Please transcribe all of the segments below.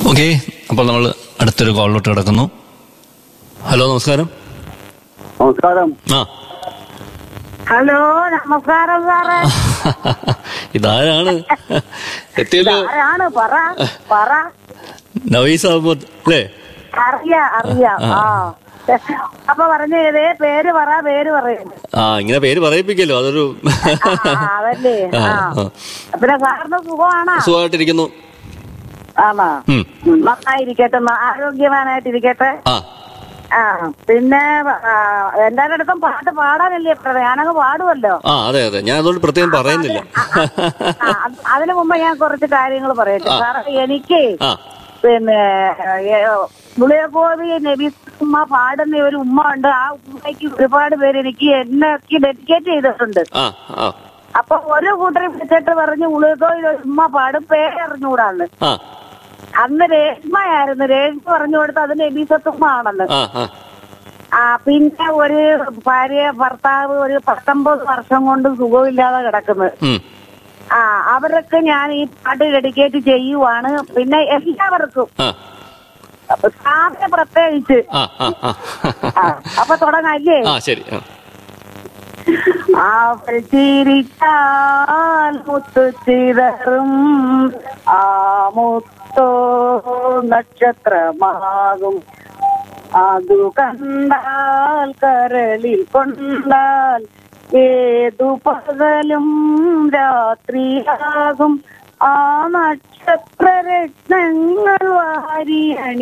Okay അപ്പോൾ നമ്മൾ അടുത്തൊരു കോളിലോട്ട് കിടക്കുന്നു ഹലോ നമസ്കാരം നമസ്കാരം ആ ഹലോ നമസ്കാരം സാറേ ഇതാരാണ് എത്തിയല്ലോ ആരാണ് പറ പറ നവീസ് അഹമ്മദ് അല്ലേ അറിയാ അറിയാം ആ അപ്പൊ പറഞ്ഞു ഇതേ പേര് പറ പേര് പറയും ആ ഇങ്ങനെ പേര് പറയിപ്പിക്കല്ലോ അതൊരു അതല്ലേ ആ, ആ ആ. പിന്നെ സാറിന് സുഖമാണോ സുഖമായിട്ടിരിക്കുന്നു ആണോ ഉം. നന്നായിരിക്കട്ടെ ന- ആരോഗ്യവാനായിട്ടിരിക്കട്ടെ ആ ആ പിന്നെ ആ, എല്ലാവരുടെ അടുത്തും പാട്ട് പാടാനല്ലേ പറഞ്ഞത് ഞാനങ്ങ് പാടുമല്ലോ ആ അതെ അതെ ഞാൻ അതുകൊണ്ട് പ്രത്യേകം പറയുന്നില്ല ആ, അത് അതിനു മുമ്പ് ഞാൻ കുറച്ച് കാര്യങ്ങൾ പറയട്ടെ സാറേ എനിക്ക് ആ പിന്നെ ഗുളിയഗോപി നബിസുമ്മ പാടുന്ന ഒരു ഉമ്മ ഉണ്ട് ആ ഉമ്മയ്ക്ക് ഒരുപാട് പേര് എനിക്ക് എന്നെ ഡെഡിക്കേറ്റ് ചെയ്തിട്ടുണ്ട് ആ ആ അപ്പൊ ഒരു കൂട്ടർ വിളിച്ചിട്ട് പറഞ്ഞു ഗുളിയഗോയിൽ ഒരു ഉമ്മ പാടും പേരറിഞ്ഞുകൂടാന്ന് ആ അന്ന് രേഷ്മയായിരുന്നു രേഷ്മ പറഞ്ഞു കൊടുത്ത് അത് നബീസത്തുമ്മ ആണെന്ന് ആ ആ ആ പിന്നെ ഒരു ഭാര്യ ഭർത്താവ് ഒരു പത്തൊമ്പത് വർഷം കൊണ്ട് സുഖമില്ലാതെ കിടക്കുന്നത് ഉം. ആ അവർക്ക് ഞാൻ ഈ പാട്ട് ഡെഡിക്കേറ്റ് ചെയ്യുവാണ് പിന്നെ എല്ലാവർക്കും ആ അപ്പൊ സാറിന് പ്രത്യേകിച്ച് ആ ആ ആ ആ, അപ്പൊ തുടങ്ങല്ലേ ആ ശരി ആ അവൾ ചിരിച്ചാൽ മുത്തു ചിതറും ആ മുത്തോ നക്ഷത്രമാകും അതു കണ്ടാൽ കരളിൽ കൊണ്ടാൽ ഏതു പകലും രാത്രിയാകും ആ നക്ഷത്രരത്നങ്ങൾ വാരി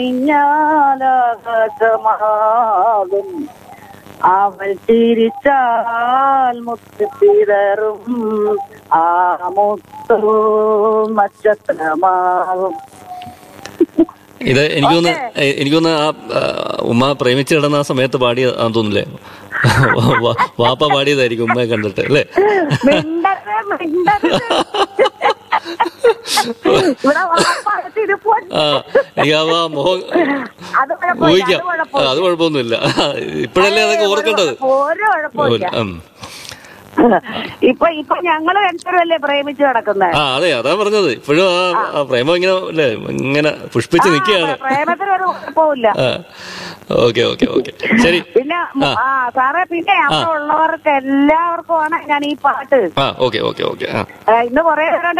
അണിഞ്ഞാലാകാശമാകും അവൾ ചിരിച്ചാൽ മുത്ത് പിതറും ആ മുത്തോ നക്ഷത്രമാകും ഇത് എനിക്കൊന്ന് എനിക്കൊന്ന് ആ ആ, ഉമ്മ പ്രേമിച്ച് കിടന്ന ആ സമയത്ത് പാടിയ ആ തോന്നില്ലേ വാ- വാപ്പ പാടിയതായിരിക്കും ഉമ്മയെ കണ്ടിട്ട് അല്ലേ മിണ്ടരുത്, മിണ്ടരുത്. ഇവിടെ വാപ്പാടത്തിരിപ്പുണ്ട്. ആ എനിക്ക് ആ ആ മുഖം അത് കുഴപ്പമില്ല, ഊഹിക്കാം അത് ആ, കുഴപ്പമില്ല. അത് കുഴപ്പമൊന്നുമില്ല ഇപ്പോഴല്ലേ അതൊക്കെ ഓർക്കേണ്ടത് ഒരു കുഴപ്പമില്ല ഉം. ഇപ്പൊ ഇപ്പൊ ഞങ്ങള് രണ്ടുപേരല്ലേ പ്രേമിച്ച് കിടക്കുന്നത് ആ അതെ അതാ പറഞ്ഞത് ഇപ്പോഴും ആ ആ പ്രേമം ഇങ്ങനെ അല്ലേ ഇങ്ങനെ പുഷ്പിച്ച് നിൽക്കുകയാണ് പ്രേമത്തിന് ഒരു കുഴപ്പമില്ല ആ ഓക്കെ ഓക്കെ ഓക്കെ ശരി പിന്നെ ആ. ആ സാറേ പിന്നെ അവിടെ ഉള്ളവർക്ക് എല്ലാവർക്കും ആണ് ഞാൻ ഈ പാട്ട് ആ ഓക്കെ ഓക്കെ ഓക്കെ ആ ഏ, ഇന്ന് കുറെ നേരം